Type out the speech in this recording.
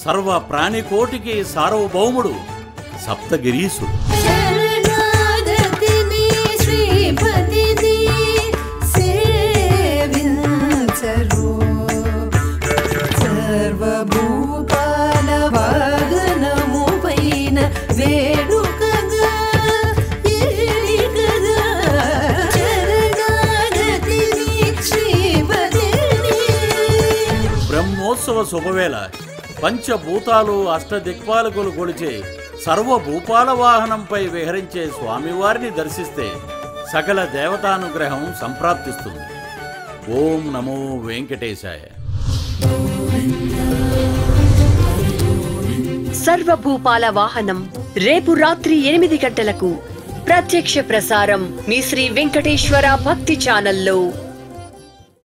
సర్వ ప్రాణికోటికి సార్వభౌముడు సప్తగిరీసుడు శరణాగతిని శ్రీపతిని సేవించరు సర్వభూపాల వాగనము పైన వేడుకగా ఏలికగా శరణాగతిని శ్రీపతిని బ్రహ్మోత్సవ శుభవేళ పంచభూతాలు అష్టదిక్పాలకులు కొలిచే సర్వభూపాల వాహనంపై విహరించే స్వామివారిని దర్శిస్తే సకల దేవతానుగ్రహం సంప్రాప్తిస్తుంది ఓం నమో వెంకటేశాయ సర్వభూపాల వాహనం రేపు రాత్రి ఎనిమిది గంటలకు ప్రత్యక్ష ప్రసారం మీ శ్రీ వెంకటేశ్వర భక్తి ఛానల్లో